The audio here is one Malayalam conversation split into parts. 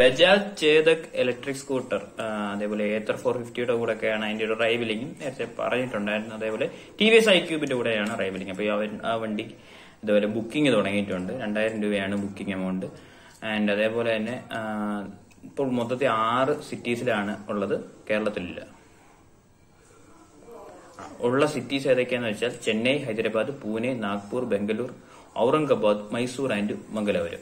ബജാജ് ചേതക് ഇലക്ട്രിക് സ്കൂട്ടർ ആ, അതേപോലെ ഏത്തർ ഫോർ ഫിഫ്റ്റിയുടെ കൂടെ ഒക്കെയാണ് അതിന്റെ ഒരു റൈവലിംഗ് നേരത്തെ പറഞ്ഞിട്ടുണ്ടായിരുന്നു അതേപോലെ ടി വി എസ് ഐ ക്യൂബിന്റെ കൂടെയാണ് റൈവലിംഗ് അപ്പൊ ഈ അവൻ- ആ വണ്ടി ഇതുപോലെ ബുക്കിംഗ് തുടങ്ങിയിട്ടുണ്ട് രണ്ടായിരം രൂപയാണ് ബുക്കിംഗ് എമൗണ്ട് ആൻഡ് അതേപോലെ തന്നെ ആ, ഇപ്പോൾ മൊത്തത്തിൽ ആറ് സിറ്റീസിലാണ് ഉള്ളത് കേരളത്തിലില്ല ഉള്ള സിറ്റീസ് ഏതൊക്കെയാന്ന് വെച്ചാൽ ചെന്നൈ ഹൈദരാബാദ് പൂനെ നാഗ്പൂർ ബംഗളൂർ ഔറംഗാബാദ് മൈസൂർ ആൻഡ് മംഗലാപുരം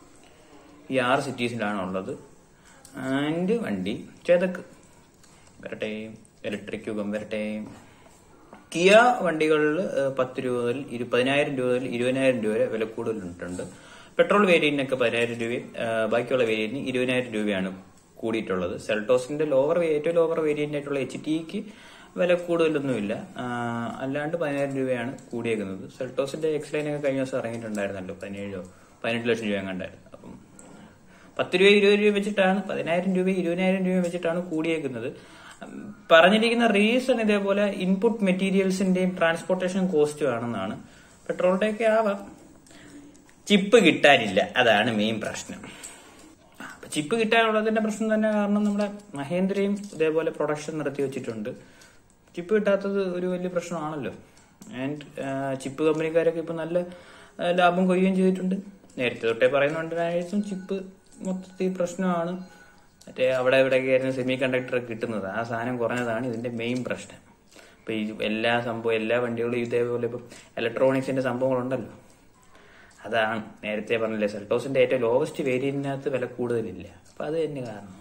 ഈ ആറ് സിറ്റീസിലാണ് ഉള്ളത് ആൻഡ് വണ്ടി ചേതക്ക് വരട്ടെ ഇലക്ട്രിക് യുഗം വരട്ടെ കിയ വണ്ടികളിൽ പത്ത് രൂപ മുതൽ ഇരു പതിനായിരം രൂപ മുതൽ ഇരുപതിനായിരം രൂപ വരെ വില കൂടുതലുണ്ട് പെട്രോൾ വേരിയന്റിനൊക്കെ പതിനായിരം രൂപയും ആ, ബാക്കിയുള്ള വേരിയന്റിന് ഇരുപതിനായിരം രൂപയാണ് കൂടിയിട്ടുള്ളത് സെൽട്ടോസിന്റെ ലോവർ ഏറ്റവും ലോവർ വേരിയന്റ് ആയിട്ടുള്ള എച്ച് ടിക്ക് വില കൂടുതലൊന്നുമില്ല ആ, അല്ലാണ്ട് പതിനായിരം രൂപയാണ് കൂടിയേക്കുന്നത് സെൽട്ടോസിന്റെ എക്സ് ലൈനൊക്കെ കഴിഞ്ഞ ദിവസം ഇറങ്ങിയിട്ടുണ്ടായിരുന്നല്ലോ പതിനേഴോ പതിനെട്ട് ലക്ഷം രൂപ കണ്ടായിരുന്നു അപ്പം പത്ത് രൂപ ഇരുപത് രൂപ വെച്ചിട്ടാണ് പതിനായിരം രൂപ ഇരുപതിനായിരം രൂപ വെച്ചിട്ടാണ് കൂടിയേക്കുന്നത് ഉം, പറഞ്ഞിരിക്കുന്ന റീസൺ ഇതേപോലെ ഇൻപുട്ട് മെറ്റീരിയൽസിന്റെയും ട്രാൻസ്പോർട്ടേഷൻ കോസ്റ്റും ആണെന്നാണ് പെട്രോളിന്റെ ഒക്കെ ആവാം ചിപ്പ് കിട്ടാനില്ല അതാണ് മെയിൻ പ്രശ്നം അപ്പൊ ചിപ്പ് കിട്ടാനുള്ളതിന്റെ പ്രശ്നം തന്നെ കാരണം നമ്മുടെ മഹേന്ദ്രയും ഇതേപോലെ പ്രൊഡക്ഷൻ നിർത്തി വെച്ചിട്ടുണ്ട് ചിപ്പ് കിട്ടാത്തത് ഒരു വലിയ പ്രശ്നമാണല്ലോ ആൻഡ് ചിപ്പ് കമ്പനിക്കാരൊക്കെ ഇപ്പൊ നല്ല ആ, ലാഭം കൊയ്യുകയും ചെയ്തിട്ടുണ്ട് നേരത്തെ തൊട്ടേ പറയുന്നുണ്ടായിട്ടും ചിപ്പ് മൊത്തത്തിൽ പ്രശ്നമാണ് മറ്റേ അവിടെ ഇവിടെയൊക്കെ ആയിരുന്നു സെമി കണ്ടക്ടർ കിട്ടുന്നത് ആ സാധനം കുറഞ്ഞതാണ് ഇതിന്റെ മെയിൻ പ്രശ്നം ഇപ്പൊ ഈ എല്ലാ സംഭവം എല്ലാ വണ്ടികളും ഇതേപോലെ ഇപ്പം ഇലക്ട്രോണിക്സിന്റെ സംഭവങ്ങളുണ്ടല്ലോ അതാണ് നേരത്തെ പറഞ്ഞില്ലേ സെൽട്ടോസിന്റെ ഏറ്റവും ലോവസ്റ്റ് വേരിയന്റിനകത്ത് വില കൂടുതലില്ല അപ്പൊ അത് തന്നെ കാരണം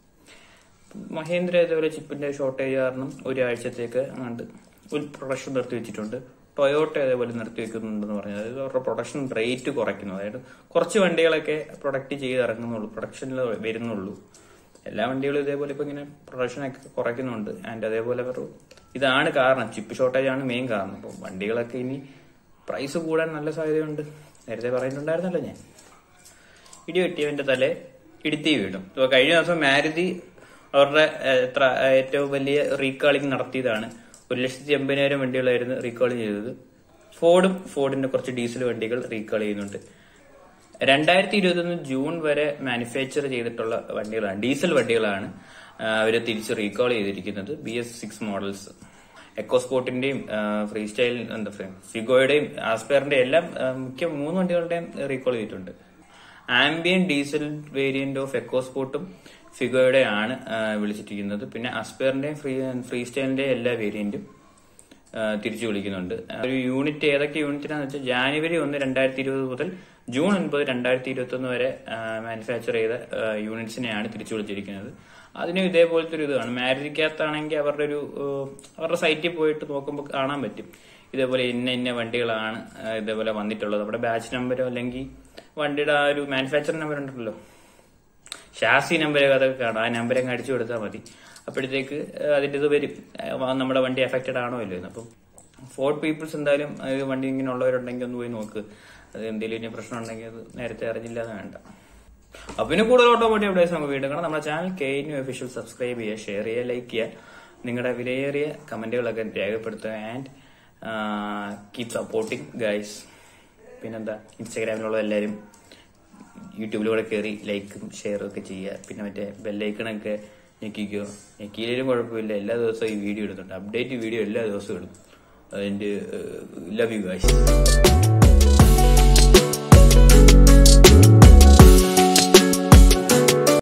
മഹേന്ദ്ര ഇതേപോലെ ചിപ്പിന്റെ ഷോർട്ടേജ് കാരണം ഒരാഴ്ചത്തേക്ക് അങ്ങോട്ട് ഒരു പ്രൊഡക്ഷൻ നിർത്തി വെച്ചിട്ടുണ്ട് ടൊയോട്ട അതേപോലെ നിർത്തി വെക്കുന്നുണ്ടെന്ന് പറഞ്ഞത് അതായത് അവരുടെ പ്രൊഡക്ഷൻ റേറ്റ് കുറയ്ക്കുന്നു അതായത് കുറച്ച് വണ്ടികളൊക്കെ പ്രൊഡക്റ്റ് ചെയ്ത് ഇറങ്ങുന്നുള്ളൂ പ്രൊഡക്ഷനിൽ വരുന്നുള്ളൂ എല്ലാ വണ്ടികളും ഇതേപോലെ ഇപ്പൊ ഇങ്ങനെ പ്രൊഡക്ഷൻ ഒക്കെ കുറയ്ക്കുന്നുണ്ട് ആൻഡ് അതേപോലെ അവർ ഇതാണ് കാരണം ചിപ്പ് ഷോർട്ടേജ് ആണ് മെയിൻ കാരണം അപ്പൊ വണ്ടികളൊക്കെ ഇനി പ്രൈസ് കൂടാൻ നല്ല സാധ്യതയുണ്ട് നേരത്തെ പറയുന്നുണ്ടായിരുന്നല്ലോ ഞാൻ ഇടി വെട്ടിയവന്റെ തല ഇടുത്തി വീഴും ഇപ്പൊ കഴിഞ്ഞ ദിവസം മാരുതി അവരുടെ ഏഹ്, എത്ര ഏഹ്, ഏറ്റവും വലിയ റീകാളിംഗ് നടത്തിയതാണ് ഒരു ലക്ഷത്തി എൺപതിനായിരം വണ്ടികളായിരുന്നു റീകാളിംഗ് ചെയ്തത് ഫോർഡും ഫോർഡിന്റെ കുറച്ച് ഡീസൽ വണ്ടികൾ റീകാൾ ചെയ്യുന്നുണ്ട് രണ്ടായിരത്തി ഇരുപത്തൊന്ന് ജൂൺ വരെ മാനുഫാക്ചർ ചെയ്തിട്ടുള്ള വണ്ടികളാണ് ഡീസൽ വണ്ടികളാണ് അവർ തിരിച്ച് റീകാൾ ചെയ്തിരിക്കുന്നത് ബി എസ് സിക്സ് മോഡൽസ് എക്കോസ്പോർട്ടിന്റെയും ഫ്രീ സ്റ്റൈൽ എന്താ പറയുക ഫിഗോയുടെയും ആസ്പെയറിന്റെ എല്ലാം ആ, മിക്ക മൂന്ന് വണ്ടികളുടെയും റീകോൾ ചെയ്തിട്ടുണ്ട് ആംബിയൻ ഡീസൽ വേരിയന്റ് ഓഫ് എക്കോസ്പോർട്ടും ഫിഗോയുടെ ആണ് ആ, വിളിച്ചിരിക്കുന്നത് പിന്നെ അസ്പെയറിന്റെയും ഫ്രീ ഫ്രീ സ്റ്റൈലിന്റെയും എല്ലാ വേരിയന്റും ആ, തിരിച്ചു വിളിക്കുന്നുണ്ട് ആ, ഒരു യൂണിറ്റ് ഏതൊക്കെ യൂണിറ്റിനാന്ന് വെച്ചാൽ ജാനുവരി ഒന്ന് രണ്ടായിരത്തി ഇരുപത് മുതൽ ജൂൺ ഒൻപത് രണ്ടായിരത്തി ഇരുപത്തി ഒന്ന് വരെ മാനുഫാക്ചർ ചെയ്ത ആ, യൂണിറ്റ്സിനെയാണ് തിരിച്ചു വിളിച്ചിരിക്കുന്നത് അതിനും ഇതേപോലത്തെ ഒരു ഇതാണ് മാരുതിക്കകത്താണെങ്കിൽ അവരുടെ ഒരു ആ, അവരുടെ സൈറ്റിൽ പോയിട്ട് നോക്കുമ്പോൾ കാണാൻ പറ്റും ഇതേപോലെ ഇന്ന ഇന്ന വണ്ടികളാണ് ആ, ഇതേപോലെ വന്നിട്ടുള്ളത് അവിടെ ബാച്ച് നമ്പരോ അല്ലെങ്കിൽ വണ്ടിയുടെ ആ ഒരു മാനുഫാക്ചർ നമ്പർ ഉണ്ടല്ലോ ഷാസി നമ്പർ അതൊക്കെ കാണാം ആ നമ്പർ അങ്ങ് അടിച്ചു കൊടുത്താൽ മതി അപ്പോഴത്തേക്ക് അതിന്റെ ഇത് വരും ആ, നമ്മുടെ വണ്ടി എഫക്റ്റഡ് ആണോ ഇല്ലോ എന്ന് അപ്പം ഫോർഡ് പീപ്പിൾസ് എന്തായാലും ആ, ഈ വണ്ടി ഇങ്ങനെ ഉള്ളവരുണ്ടെങ്കിൽ ഒന്ന് പോയി നോക്ക് അത് എന്തെങ്കിലും ഇനി പ്രശ്നം ഉണ്ടെങ്കിൽ അത് നേരത്തെ അറിഞ്ഞില്ല എന്ന് വേണ്ട അപ്പൊ പിന്നെ കൂടുതൽ ഓട്ടോമോട്ടീവ് അപ്ഡേറ്റ്സ് നമുക്ക് വീണ്ടും കാണാം നമ്മുടെ channel K new official subscribe ചെയ്യുക ഷെയർ ചെയ്യുക ലൈക്ക് ചെയ്യുക നിങ്ങളുടെ വിലയേറിയ കമന്റുകളൊക്കെ രേഖപ്പെടുത്തുക ആൻഡ് കീപ് സപ്പോർട്ടിങ് ഗൈസ് പിന്നെന്താ ഇൻസ്റ്റാഗ്രാമിലുള്ള എല്ലാവരും യൂട്യൂബിലൂടെ കയറി ലൈക്കും ഷെയറും ഒക്കെ ചെയ്യുക പിന്നെ മറ്റേ ബെല്ലൈക്കണൊക്കെ ഞെക്കിക്കോ ഞെക്കിയിലും കുഴപ്പമില്ല എല്ലാ ദിവസവും ഈ വീഡിയോ ഇടുന്നുണ്ട് അപ്ഡേറ്റ് വീഡിയോ എല്ലാ ദിവസവും ഇടും അതിന്റെ ലവ് യു ഗൈസ്